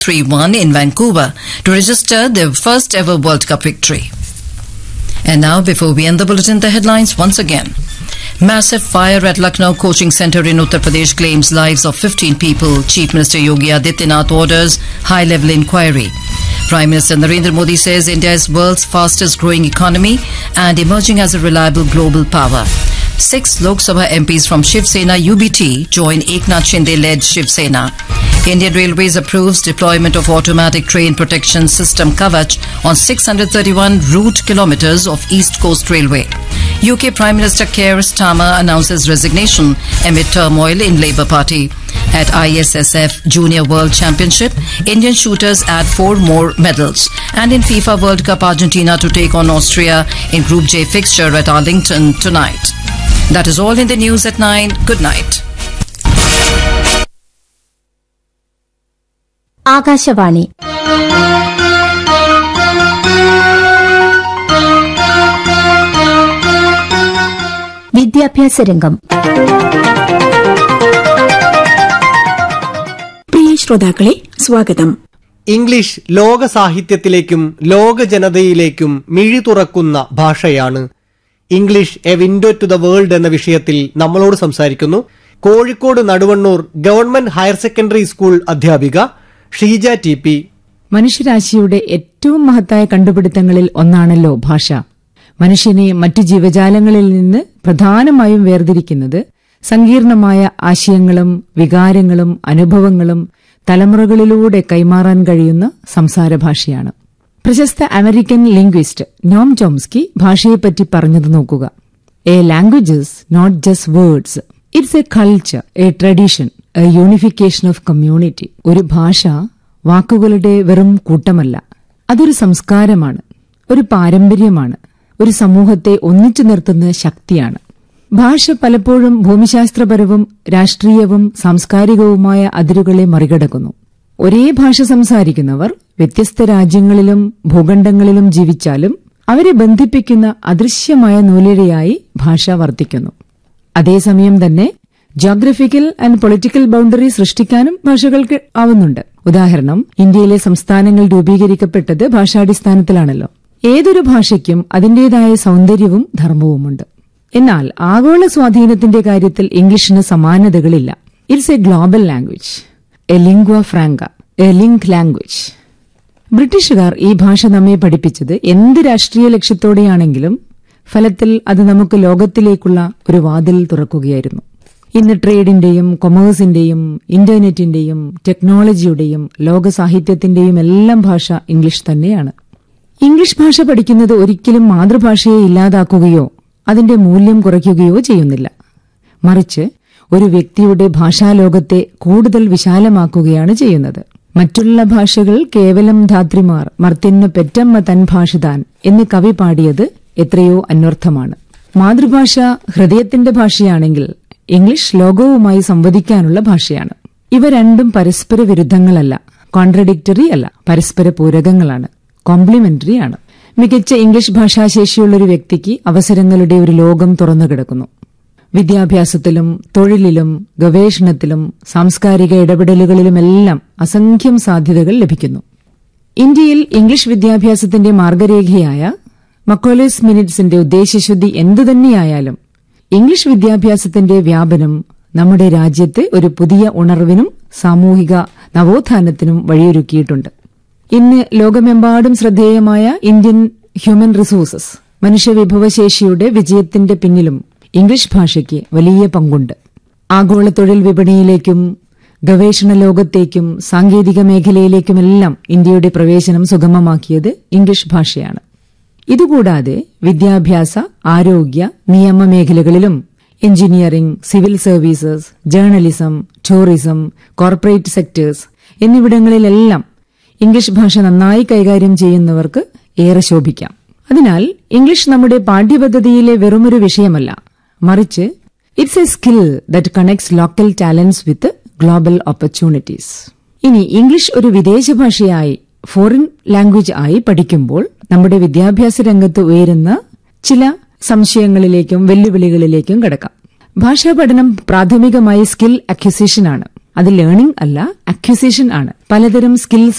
3 1 in Vancouver to register their first ever World Cup victory. And now, before we end the bulletin, the headlines once again. Massive fire at Lucknow coaching center in Uttar Pradesh claims lives of 15 people. Chief Minister Yogi Adityanath orders high level inquiry. Prime Minister Narendra Modi says India is world's fastest growing economy and emerging as a reliable global power. Six Lok Sabha MPs from Shiv Sena UBT join Eknath Shinde led Shiv Sena. Indian Railways approves deployment of automatic train protection system Kavach on 631 route kilometers of East Coast Railway. UK Prime Minister Keir Starmer announces resignation amid turmoil in Labour Party. At ISSF Junior World Championship, Indian shooters add four more medals. And in FIFA World Cup, Argentina to take on Austria in Group J fixture at Arlington tonight. That is all in the news at 9. Good night. Akashvani വിദ്യാഭ്യാസ രംഗം പ്രിയ ശ്രോതാക്കളെ സ്വാഗതം English ലോക സാഹിത്യത്തിലേക്കും ലോക ജനതയിലേക്കും മിഴി തുറക്കുന്ന ഭാഷയാണ് English a window to the world എന്ന വിഷയത്തിൽ നമ്മളോട് സംസാരിക്കുന്നു Kozhikode Naduvannur government higher secondary school അധ്യാപിക ഷീജ ടി പി മനുഷ്യരാശിയുടെ ഏറ്റവും മഹത്തായ കണ്ടുപിടുത്തങ്ങളിൽ ഒന്നാണല്ലോ ഭാഷ മനുഷ്യനെ മറ്റു ജീവജാലങ്ങളിൽ നിന്ന് പ്രധാനമായും വേർതിരിക്കുന്നത് സങ്കീർണമായ ആശയങ്ങളും വികാരങ്ങളും അനുഭവങ്ങളും തലമുറകളിലൂടെ കൈമാറാൻ കഴിയുന്ന സംസാര ഭാഷയാണ് പ്രശസ്ത അമേരിക്കൻ ലിംഗ്വിസ്റ്റ് നോം ചോംസ്കി ഭാഷയെപ്പറ്റി പറഞ്ഞത് നോക്കുക a language's not just words it's a culture a tradition a unification of community ഒരു ഭാഷ വാക്കുകളുടെ വെറും കൂട്ടമല്ല അതൊരു സംസ്കാരമാണ് ഒരു പാരമ്പര്യമാണ് ഒരു സമൂഹത്തെ ഒന്നിച്ചു നിർത്തുന്ന ശക്തിയാണ് ഭാഷ പലപ്പോഴും ഭൂമിശാസ്ത്രപരവും രാഷ്ട്രീയവും സാംസ്കാരികവുമായ അതിരുകളെ മറികടക്കുന്നു ഒരേ ഭാഷ സംസാരിക്കുന്നവർ വ്യത്യസ്ത രാജ്യങ്ങളിലും ഭൂഖണ്ഡങ്ങളിലും ജീവിച്ചാലും അവരെ ബന്ധിപ്പിക്കുന്ന അദൃശ്യമായ നൂലിഴയായി ഭാഷ വർത്തിക്കുന്നു അതേസമയം തന്നെ ജോഗ്രഫിക്കൽ ആൻഡ് പൊളിറ്റിക്കൽ ബൌണ്ടറി സൃഷ്ടിക്കാനും ഭാഷകൾക്ക് ആവുന്നുണ്ട് ഉദാഹരണം ഇന്ത്യയിലെ സംസ്ഥാനങ്ങൾ രൂപീകരിക്കപ്പെട്ടത് ഭാഷാടിസ്ഥാനത്തിലാണല്ലോ ഏതൊരു ഭാഷയ്ക്കും അതിന്റേതായ സൗന്ദര്യവും ധർമ്മവുമുണ്ട് എന്നാൽ ആഗോള സ്വാധീനത്തിന്റെ കാര്യത്തിൽ ഇംഗ്ലീഷിന് സമാനതകളില്ല it's a global language a lingua franca a link language ബ്രിട്ടീഷുകാർ ഈ ഭാഷ നമ്മെ പഠിപ്പിച്ചത് എന്ത് രാഷ്ട്രീയ ലക്ഷ്യത്തോടെയാണെങ്കിലും ഫലത്തിൽ അത് നമുക്ക് ലോകത്തിലേക്കുള്ള ഒരു വാതിൽ തുറക്കുകയായിരുന്നു ഇന്ന് ട്രേഡിന്റെയും കൊമേഴ്സിന്റെയും ഇന്റർനെറ്റിന്റെയും ടെക്നോളജിയുടെയും ലോക സാഹിത്യത്തിന്റെയും എല്ലാം ഭാഷ ഇംഗ്ലീഷ് തന്നെയാണ് ഇംഗ്ലീഷ് ഭാഷ പഠിക്കുന്നത് ഒരിക്കലും മാതൃഭാഷയെ ഇല്ലാതാക്കുകയോ അതിന്റെ മൂല്യം കുറയ്ക്കുകയോ ചെയ്യുന്നില്ല മറിച്ച് ഒരു വ്യക്തിയുടെ ഭാഷാലോകത്തെ കൂടുതൽ വിശാലമാക്കുകയാണ് ചെയ്യുന്നത് മറ്റുള്ള ഭാഷകൾ കേവലം ധാത്രിമാർ മർത്യന്നു പെറ്റമ്മ തൻ ഭാഷതാൻ എന്ന് കവി പാടിയത് എത്രയോ അന്വർത്ഥമാണ് മാതൃഭാഷ ഹൃദയത്തിന്റെ ഭാഷയാണെങ്കിൽ ഇംഗ്ലീഷ് ലോകവുമായി സംവദിക്കാനുള്ള ഭാഷയാണ് ഇവ രണ്ടും പരസ്പര വിരുദ്ധങ്ങളല്ല കോൺട്രഡിക്ടറി അല്ല പരസ്പര പൂരകങ്ങളാണ് കോംപ്ലിമെന്ററി ആണ് മികച്ച ഇംഗ്ലീഷ് ഭാഷാശേഷിയുള്ള ഒരു വ്യക്തിക്ക് അവസരങ്ങളുടെ ഒരു ലോകം തുറന്നു കിടക്കുന്നു വിദ്യാഭ്യാസത്തിലും തൊഴിലിലും ഗവേഷണത്തിലും സാംസ്കാരിക ഇടപെടലുകളിലുമെല്ലാം അസംഖ്യം സാധ്യതകൾ ലഭിക്കുന്നു ഇന്ത്യയിൽ ഇംഗ്ലീഷ് വിദ്യാഭ്യാസത്തിന്റെ മാർഗരേഖയായ മക്കോലേസ് മിനിറ്റ്സിന്റെ ഉദ്ദേശശുദ്ധി എന്തുതന്നെയായാലും ഇംഗ്ലീഷ് വിദ്യാഭ്യാസത്തിന്റെ വ്യാപനം നമ്മുടെ രാജ്യത്ത് ഒരു പുതിയ ഉണർവിനും സാമൂഹിക നവോത്ഥാനത്തിനും വഴിയൊരുക്കിയിട്ടുണ്ട് ഇന്ന് ലോകമെമ്പാടും ശ്രദ്ധേയമായ ഇന്ത്യൻ ഹ്യൂമൻ റിസോഴ്സസ് മനുഷ്യവിഭവശേഷിയുടെ വിജയത്തിന്റെ പിന്നിലും ഇംഗ്ലീഷ് ഭാഷയ്ക്ക് വലിയ പങ്കുണ്ട് ആഗോള തൊഴിൽ വിപണിയിലേക്കും ഗവേഷണ ലോകത്തേക്കും സാങ്കേതിക മേഖലയിലേക്കുമെല്ലാം ഇന്ത്യയുടെ പ്രവേശനം സുഗമമാക്കിയത് ഇംഗ്ലീഷ് ഭാഷയാണ് ഇതുകൂടാതെ വിദ്യാഭ്യാസ ആരോഗ്യ നിയമ മേഖലകളിലും engineering civil services journalism tourism corporate sectors എന്നിവിടങ്ങളിലെല്ലാം ഇംഗ്ലീഷ് ഭാഷ നന്നായി കൈകാര്യം ചെയ്യുന്നവർക്ക് ഏറെ ശോഭിക്കാം അതിനാൽ ഇംഗ്ലീഷ് നമ്മുടെ പാഠ്യപദ്ധതിയിലെ വെറുമൊരു വിഷയമല്ല മറിച്ച് it's a skill that connects local talents with global opportunities ഇനി ഇംഗ്ലീഷ് ഒരു വിദേശ ഭാഷയായി ഫോറിൻ ലാംഗ്വേജ് ആയി പഠിക്കുമ്പോൾ നമ്മുടെ വിദ്യാഭ്യാസ രംഗത്ത് ഉയരുന്ന ചില സംശയങ്ങളിലേക്കും വെല്ലുവിളികളിലേക്കും കടക്കാം ഭാഷാ പഠനം പ്രാഥമികമായി സ്കിൽ അക്വിസിഷനാണ് അത് ലേണിംഗ് അല്ല അക്വിസിഷൻ ആണ് പലതരം സ്കിൽസ്